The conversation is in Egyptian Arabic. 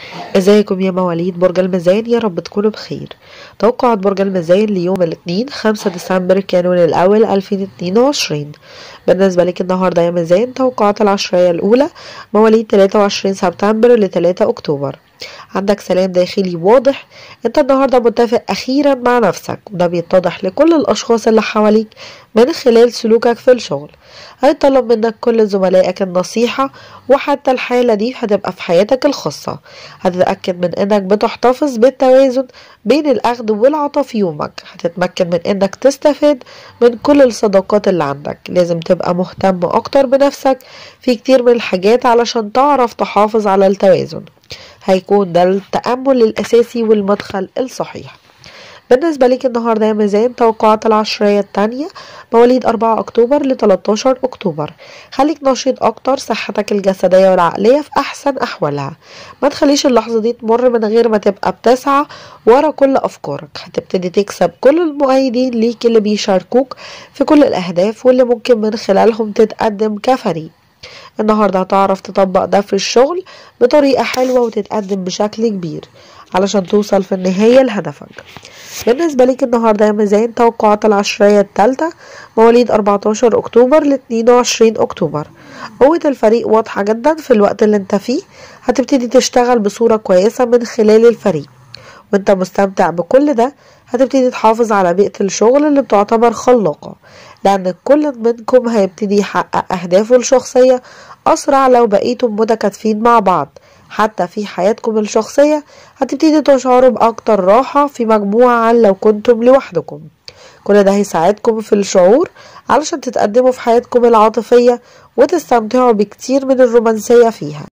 ازيكم يا مواليد برج الميزان يا رب تكونوا بخير توقعات برج الميزان ليوم الاثنين 5 ديسمبر كانون الاول 2022 بالنسبة لك النهاردة يا ميزان توقعات العشرية الاولى مواليد 23 سبتمبر ل 3 اكتوبر عندك سلام داخلي واضح انت النهاردة متفق اخيرا مع نفسك وده بيتضح لكل الاشخاص اللي حواليك من خلال سلوكك في الشغل هيطلب منك كل زملائك النصيحة وحتى الحالة دي هتبقى في حياتك الخاصة هتتأكد من انك بتحتفظ بالتوازن بين الاخذ والعطاء في يومك هتتمكن من انك تستفاد من كل الصداقات اللي عندك لازم تبقى مهتم اكتر بنفسك في كتير من الحاجات علشان تعرف تحافظ على التوازن هيكون ده التأمل الأساسي والمدخل الصحيح بالنسبة لك النهاردة يا ميزان توقعات العشرية التانية مواليد 4 أكتوبر ل 13 أكتوبر خليك نشيط أكتر صحتك الجسدية والعقلية في أحسن أحوالها ما تخليش اللحظة دي تمر من غير ما تبقى بتسعى ورا كل أفكارك هتبتدي تكسب كل المؤيدين ليك اللي بيشاركوك في كل الأهداف واللي ممكن من خلالهم تتقدم كفريق النهاردة هتعرف تطبق ده في الشغل بطريقة حلوة وتتقدم بشكل كبير علشان توصل في النهاية لهدفك بالنسبة ليك النهاردة يا ميزان توقعات العشرية التالتة مواليد 14 أكتوبر ل 22 أكتوبر قوة الفريق واضحة جدا في الوقت اللي انت فيه هتبتدي تشتغل بصورة كويسة من خلال الفريق وانت مستمتع بكل ده هتبتدي تحافظ على بيئة الشغل اللي بتعتبر خلاقة لأن كل منكم هيبتدي يحقق أهدافه الشخصية أسرع لو بقيتم متكاتفين مع بعض حتى في حياتكم الشخصية هتبتدي تشعروا بأكتر راحة في مجموعة عن لو كنتم لوحدكم كل ده هيساعدكم في الشعور علشان تتقدموا في حياتكم العاطفية وتستمتعوا بكتير من الرومانسية فيها